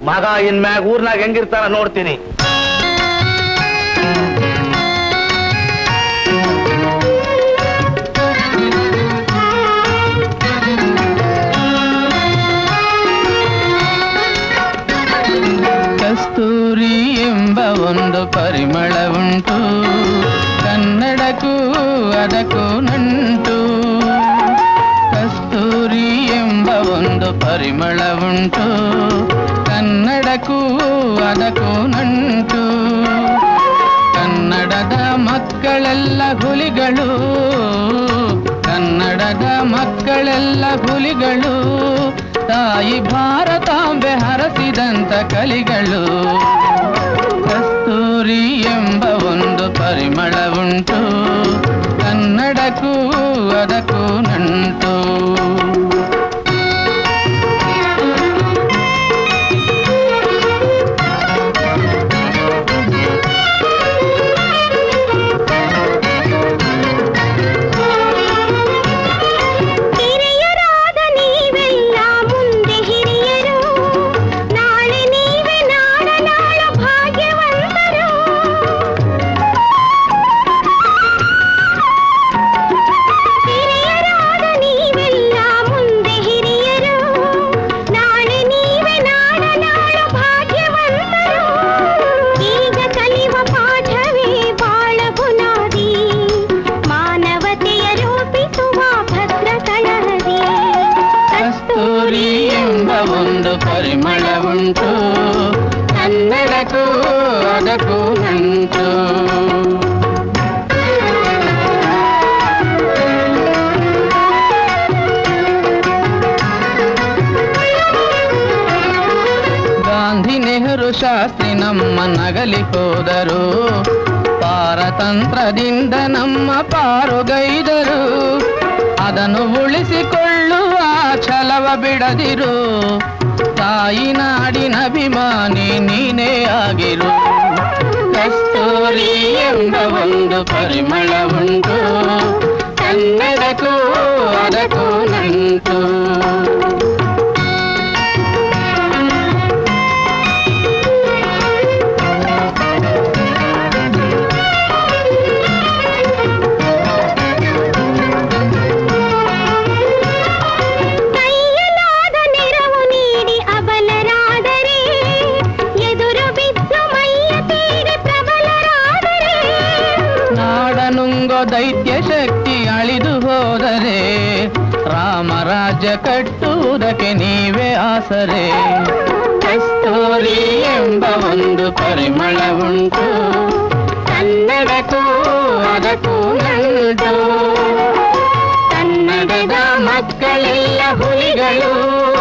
ಮಗ ಇನ್ಮ್ಯಾಗ ಊರ್ನಾಗ ಹೆಂಗಿರ್ತಾರ ನೋಡ್ತೀನಿ ಕಸ್ತೂರಿ ಎಂಬ ಒಂದು ಪರಿಮಳ ಉಂಟು ಕನ್ನಡಕ್ಕೂ ಅದಕ್ಕೂ ನಂಟು ಕಸ್ತೂರಿ ಎಂಬ ಒಂದು ಪರಿಮಳ ಉಂಟು ಕನ್ನಡಕ್ಕೂ ಅದಕ್ಕೂ ನಂಟು ಕನ್ನಡದ ಮಕ್ಕಳೆಲ್ಲ ಹುಲಿಗಳು ಕನ್ನಡದ ಮಕ್ಕಳೆಲ್ಲ ಹುಲಿಗಳು ತಾಯಿ ಭಾರತಾಂಬೆ ಹರಸಿದಂತ ಕಲಿಗಳು ಕಸ್ತೂರಿ ಎಂಬ ಒಂದು ಪರಿಮಳ ಉಂಟು ಕನ್ನಡಕ್ಕೂ ಅದಕ್ಕೂ ನಂಟು ಹಿರಿಯರಾದ ನೀವೆಲ್ಲ ಮುಂದೆ ಹಿರಿಯರು ನಾಳೆ ನೀವೇ ನಾಡ ನಾಳ ಭಾಗ್ಯವಂತರು ಹಿರಿಯರಾದ ನೀವೆಲ್ಲ ಮುಂದೆ ಹಿರಿಯರು ನಾಳೆ ನೀವೇ ನಾಡ ನಾಳ ಭಾಗ್ಯವಂತರು ಈಗ ಕಲಿಯುವ ಪಾಠವೇ ಬಾಳ ಬುನಾದಿ ಮಾನವತೆಯ ರೂಪಿಸುವ ಭದ್ರ ಕಳಹದಿ ಕಸ್ತೂರಿ ಎಂಬ ಒಂದು ಪರಿಮಳ ಉಂಟು ಕನ್ನಡಕ್ಕೂ ಅದಕ್ಕೂ ನಂಟು ಗಾಂಧಿ ನೆಹರು ಶಾಸ್ತ್ರಿ ನಮ್ಮ ನಗಲಿ ಹೋದರು ಪಾರತಂತ್ರದಿಂದ ನಮ್ಮ ಪಾರುಗೈದರು ಅದನ್ನು ಉಳಿಸಿಕೊಳ್ಳುವ ಛಲವ ಬಿಡದಿರು ತಾಯಿ ನಾಡಿನ ಅಭಿಮಾನಿ ನೀನೇ ಆಗಿರು ಕಸ್ತೂರಿ ಎಂಬ ಒಂದು ಪರಿಮಳ ಉಂಟು ಕನ್ನಡಕ್ಕೂ ಅದಕ್ಕೂ ನಂಟು ಕೈಯಲಾದ ನೆರವು ನೀಡಿ ಅಬಲರಾದರೆ ಎದುರು ಬಿದ್ದು ಮೈಯ ತೀರಿ ಪ್ರಬಲರಾದರೆ ನಾಡನುಂಗೋ ದೈತ್ಯ ಶಕ್ತಿ ಅಳಿದು ಹೋದರೆ ರಾಮರಾಜ್ಯ ಕಟ್ಟುವುದಕ್ಕೆ ನೀವೇ ಆಸರೆ ಕಸ್ತೂರಿ ಎಂಬ ಒಂದು ಪರಿಮಳ ಉಂಟು ಕನ್ನಡಕ್ಕೂ ಅದಕ್ಕೂ ನಂಟು ಕನ್ನಡದ ಮಕ್ಕಳೆಲ್ಲ ಹುಲಿಗಳು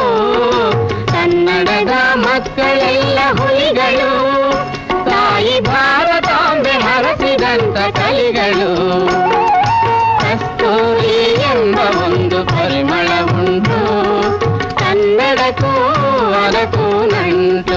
ಕನ್ನಡದ ಮಕ್ಕಳೆಲ್ಲ ಹುಲಿಗಳು ತಾಯಿ ಭಾರತಾಂಬೆ ಹರಸಿದಂತ ಕಲಿಗಳು ಕಸ್ತೂರಿ ಎಂಬ ಒಂದು ಪರಿಮಳ ಉಂಟು ಕನ್ನಡಕ್ಕೂ ಅದಕ್ಕೂ ನಂಟು